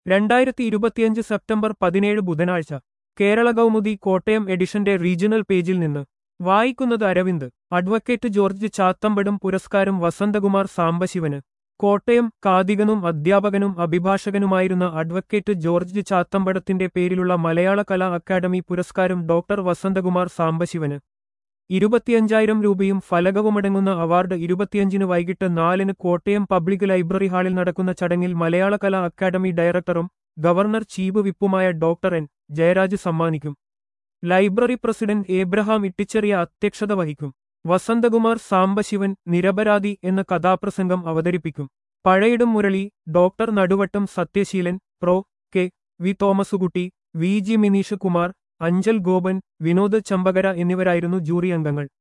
രണ്ടായിരത്തി ഇരുപത്തിയഞ്ച് സെപ്റ്റംബർ പതിനേഴ് ബുധനാഴ്ച കേരള കൗമുദി കോട്ടയം എഡിഷന്റെ റീജിയണൽ പേജിൽ നിന്ന് വായിക്കുന്നത് അരവിന്ദ് അഡ്വക്കേറ്റ് ജോർജ് ചാത്തമ്പടം പുരസ്കാരം വസന്തകുമാർ സാംബശിവന് കോട്ടയം കാതികനും അധ്യാപകനും അഭിഭാഷകനുമായിരുന്ന അഡ്വക്കേറ്റ് ജോർജ് ചാത്തമ്പടത്തിന്റെ പേരിലുള്ള മലയാള കലാ അക്കാദമി പുരസ്കാരം ഡോക്ടർ വസന്തകുമാർ സാംബശിവന് ഇരുപത്തിയഞ്ചായിരം രൂപയും ഫലകവുമടങ്ങുന്ന അവാർഡ് ഇരുപത്തിയഞ്ചിന് വൈകിട്ട് നാലിന് കോട്ടയം പബ്ലിക് ലൈബ്രറി ഹാളിൽ നടക്കുന്ന ചടങ്ങിൽ മലയാള കലാ അക്കാദമി ഡയറക്ടറും ഗവർണർ ചീഫ് വിപ്പുമായ ഡോക്ടർ എൻ ജയരാജ് സമ്മാനിക്കും ലൈബ്രറി പ്രസിഡന്റ് ഏബ്രഹാം ഇട്ടിച്ചെറിയ അധ്യക്ഷത വഹിക്കും വസന്തകുമാർ സാംബശിവൻ നിരപരാധി എന്ന കഥാപ്രസംഗം അവതരിപ്പിക്കും Pazhayidam Murali doctor Naduvattom Sathyaseelan pro K V Thomaskutty V G Mineesh Kumar Anchal Gopan Vinod Champakara എന്നിവരായിരുന്നു ജൂറി അംഗങ്ങൾ